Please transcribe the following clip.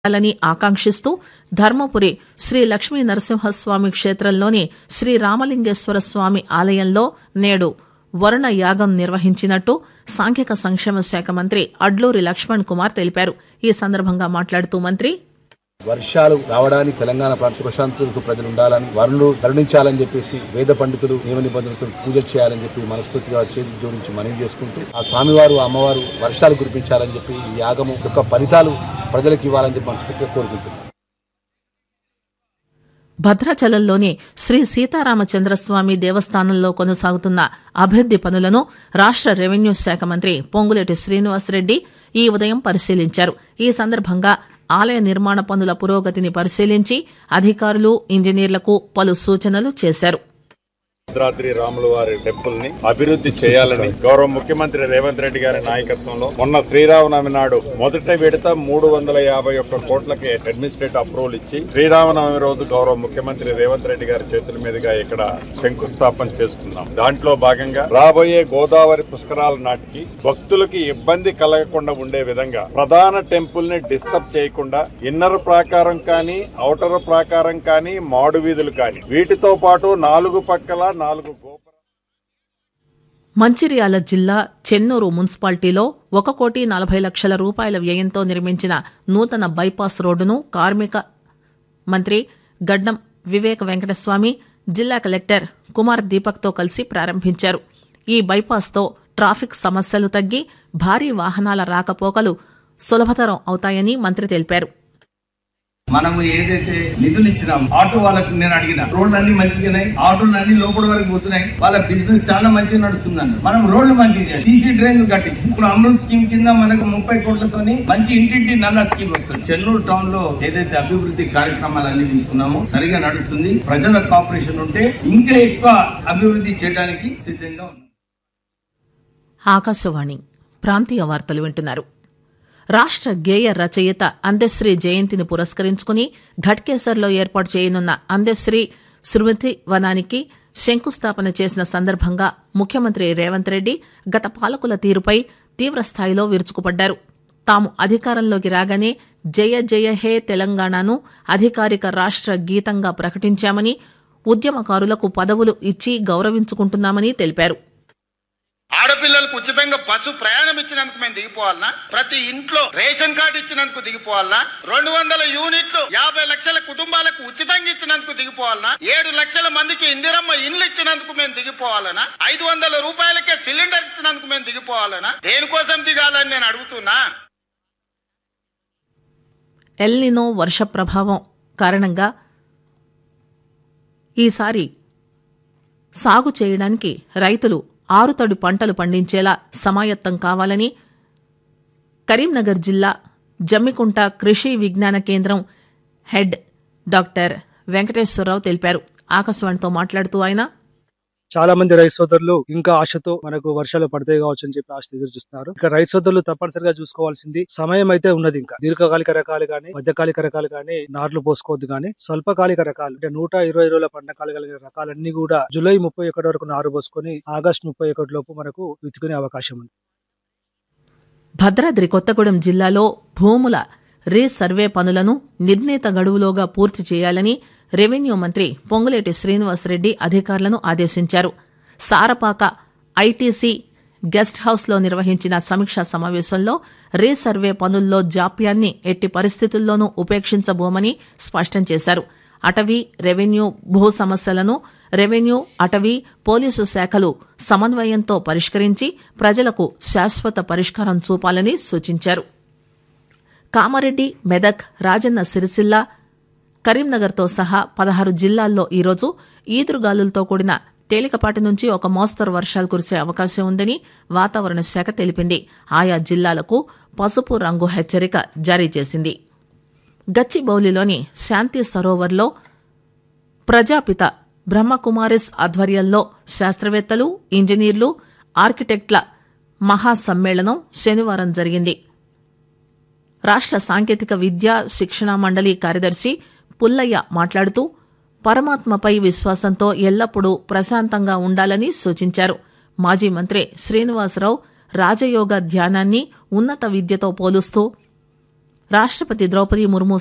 లని ఆకాంక్షిస్తూ ధర్మపురి శ్రీ లక్ష్మీ నరసింహస్వామి క్షేత్రంలోని శ్రీ రామలింగేశ్వర స్వామి ఆలయంలో నేడు వరుణ యాగం నిర్వహించినట్టు సాంఘిక సంక్షేమ శాఖ మంత్రి అడ్లూరి లక్ష్మణ్ కుమార్ తెలిపారు ఈ సందర్భంగా మాట్లాడుతూ మంత్రి వర్షాలు రావడానికి తెలంగాణ ప్రాంత ప్రశాంతతతో ప్రజలు ఉండాలని వరుణుడు కరుణించాలని చెప్పేసి వేద పండితులు నియమ నిబంధనలతో పూజలు చేయాలని చెప్పి మనస్ఫూర్తిగా చేతి జోడించి మనవి చేసుకుంటూ ఆ స్వామివారు ఆ అమ్మవారు వర్షాలు కురిపించాలని చెప్పి ఈ యాగము యొక్క ఫలితాలు ప్రజలకు ఇవ్వాలని చెప్పి మనస్ఫూర్తిగా కోరుకుంటున్నాం భద్రాచలంలోని శ్రీ సీతారామచంద్రస్వామి దేవస్థానంలో కొనసాగుతున్న అభివృద్ది పనులను రాష్ట రెవెన్యూ శాఖ మంత్రి పొంగులేటి శ్రీనివాసరెడ్డి ఈ ఉదయం పరిశీలించారు ఈ సందర్భంగా ఆలయ నిర్మాణ పనుల పురోగతిని పరిశీలించి అధికారులు ఇంజనీర్లకు పలు సూచనలు చేశారు భద్రాద్రి రాముల వారి టెంపుల్ ని అభివృద్ధి చేయాలని గౌరవ ముఖ్యమంత్రి రేవంత్ రెడ్డి గారి నాయకత్వంలో మొన్న శ్రీరామనవమి నాడు మొదటి విడత మూడు వందల యాభై ఒక్క కోట్లకి అడ్మినిస్ట్రేటివ్ అప్రూవల్ ఇచ్చి శ్రీరామనవమి రోజు గౌరవ ముఖ్యమంత్రి రేవంత్ రెడ్డి గారి చేతుల మీదుగా ఇక్కడ శంకుస్థాపన చేస్తున్నాం దాంట్లో భాగంగా రాబోయే గోదావరి పుష్కరాల నాటికి భక్తులకి ఇబ్బంది కలగకుండా ఉండే విధంగా ప్రధాన టెంపుల్ ని డిస్టర్బ్ చేయకుండా ఇన్నర్ ప్రాకారం కానీ ఔటర్ ప్రాకారం కానీ మాడు వీధులు కానీ వీటితో పాటు నాలుగు పక్కల నాలుగు గోపుర మంచిర్యాల జిల్లా చెన్నూరు మున్సిపాలిటీలో ఒక కోటి నలభై లక్షల రూపాయల వ్యయంతో నిర్మించిన నూతన బైపాస్ రోడ్డును కార్మిక మంత్రి గడ్డం వివేక్ వెంకటస్వామి జిల్లా కలెక్టర్ కుమార్ దీపక్తో కలిసి ప్రారంభించారు ఈ బైపాస్తో ట్రాఫిక్ సమస్యలు తగ్గి భారీ వాహనాల రాకపోకలు సులభతరం అవుతాయని మంత్రి తెలిపారు మనము ఏదైతే నిధులు ఇచ్చినాం ఆటో వాళ్ళకి నేను అడిగిన రోడ్లు అన్ని మంచిగానే ఆటోలు అన్ని లోపల వరకు పోతున్నాయి వాళ్ళ బిజినెస్ చాలా మంచిగా నడుస్తుందండి మనం రోడ్లు మంచిగా సీసీ డ్రైన్ కట్టించి ఇప్పుడు అమృత్ స్కీమ్ కింద మనకు ముప్పై కోట్లతోని మంచి ఇంటింటి నల్ల స్కీమ్ వస్తుంది చెన్నూరు టౌన్ లో ఏదైతే అభివృద్ధి కార్యక్రమాలు అన్ని తీసుకున్నామో సరిగా నడుస్తుంది ప్రజల కాపరేషన్ ఉంటే ఇంకా ఎక్కువ అభివృద్ధి చేయడానికి సిద్ధంగా ఉన్నాం ఆకాశవాణి ప్రాంతీయ వార్తలు వింటున్నారు రాష్ట్ర గేయ రచయిత అందశ్రీ జయంతిని పురస్కరించుకుని ఘట్కేసర్లో ఏర్పాటు చేయనున్న అందశ్రీ స్మృతి వనానికి శంకుస్థాపన చేసిన సందర్భంగా ముఖ్యమంత్రి రేవంత్ రెడ్డి గత పాలకుల తీరుపై తీవ్రస్థాయిలో విరుచుకుపడ్డారు తాము అధికారంలోకి రాగానే జయ జయ హే తెలంగాణను అధికారిక రాష్ట్ర గీతంగా ప్రకటించామని ఉద్యమకారులకు పదవులు ఇచ్చి గౌరవించుకుంటున్నామని తెలిపారు ఆడపిల్లలకు ఉచితంగా బస్సు ప్రయాణం ఇచ్చినందుకు మేము దిగిపోవాలనా ప్రతి ఇంట్లో రేషన్ కార్డు ఇచ్చినందుకు దిగిపోవాలనా రెండు వందల యూనిట్లు యాభై లక్షల కుటుంబాలకు ఉచితంగా ఇచ్చినందుకు దిగిపోవాలనా ఏడు లక్షల మందికి ఇందిరమ్మ ఇండ్లు ఇచ్చినందుకు మేము దిగిపోవాలనా ఐదు వందల రూపాయలకే సిలిండర్ ఇచ్చినందుకు మేము దిగిపోవాలనా దేనికోసం దిగాలని నేను అడుగుతున్నా ఎల్నినో వర్ష ప్రభావం కారణంగా ఈసారి సాగు చేయడానికి రైతులు ఆరుతడి పంటలు పండించేలా సమాయత్తం కావాలని కరీంనగర్ జిల్లా జమ్మికుంట కృషి విజ్ఞాన కేంద్రం హెడ్ డాక్టర్ వెంకటేశ్వరరావు తెలిపారు ఆకాశవాణితో మాట్లాడుతూ ఆయన చాలా మంది రైతు సోదరులు ఇంకా ఆశతో మనకు వర్షాలు పడతాయి కావచ్చు అని చెప్పి ఆశ ఎదురు చూస్తున్నారు ఇంకా రైతు సోదరులు తప్పనిసరిగా చూసుకోవాల్సింది సమయం అయితే ఉన్నది ఇంకా దీర్ఘకాలిక రకాలు కానీ మధ్యకాలిక రకాలు కానీ నార్లు పోసుకోవద్దు కానీ స్వల్పకాలిక రకాలు అంటే నూట ఇరవై రోజుల పంటకాలు కలిగిన రకాలన్నీ కూడా జూలై ముప్పై ఒకటి వరకు నారు పోసుకొని ఆగస్టు ముప్పై ఒకటి లోపు మనకు విత్తుకునే అవకాశం ఉంది భద్రాద్రి కొత్తగూడెం జిల్లాలో భూముల రీసర్వే పనులను నిర్ణీత గడువులోగా పూర్తి చేయాలని రెవెన్యూ మంత్రి పొంగులేటి శ్రీనివాసరెడ్డి అధికారులను ఆదేశించారు సారపాక ఐటీసీ గెస్ట్ హౌస్లో నిర్వహించిన సమీక్షా సమావేశంలో రీసర్వే పనుల్లో జాప్యాన్ని ఎట్టి పరిస్థితుల్లోనూ ఉపేక్షించబోమని స్పష్టం చేశారు అటవీ రెవెన్యూ భూ సమస్యలను రెవెన్యూ అటవీ పోలీసు శాఖలు సమన్వయంతో పరిష్కరించి ప్రజలకు శాశ్వత పరిష్కారం చూపాలని సూచించారు కామారెడ్డి మెదక్ రాజన్న సిరిసిల్ల కరీంనగర్తో సహా పదహారు జిల్లాల్లో ఈరోజు ఈదురుగాలులతో కూడిన తేలికపాటి నుంచి ఒక మోస్తరు వర్షాలు కురిసే అవకాశం ఉందని వాతావరణ శాఖ తెలిపింది ఆయా జిల్లాలకు పసుపు రంగు హెచ్చరిక జారీ చేసింది గచ్చిబౌలిలోని శాంతి సరోవర్లో ప్రజాపిత బ్రహ్మకుమారిస్ ఆధ్వర్యంలో శాస్త్రవేత్తలు ఇంజనీర్లు ఆర్కిటెక్ట్ల మహాసమ్మేళనం శనివారం జరిగింది రాష్ట్ర సాంకేతిక విద్యా శిక్షణా మండలి కార్యదర్శి పుల్లయ్య మాట్లాడుతూ పరమాత్మపై విశ్వాసంతో ఎల్లప్పుడూ ప్రశాంతంగా ఉండాలని సూచించారు మాజీ మంత్రి శ్రీనివాసరావు రాజయోగ ధ్యానాన్ని ఉన్నత విద్యతో పోలుస్తూ రాష్టపతి ద్రౌపది ముర్ము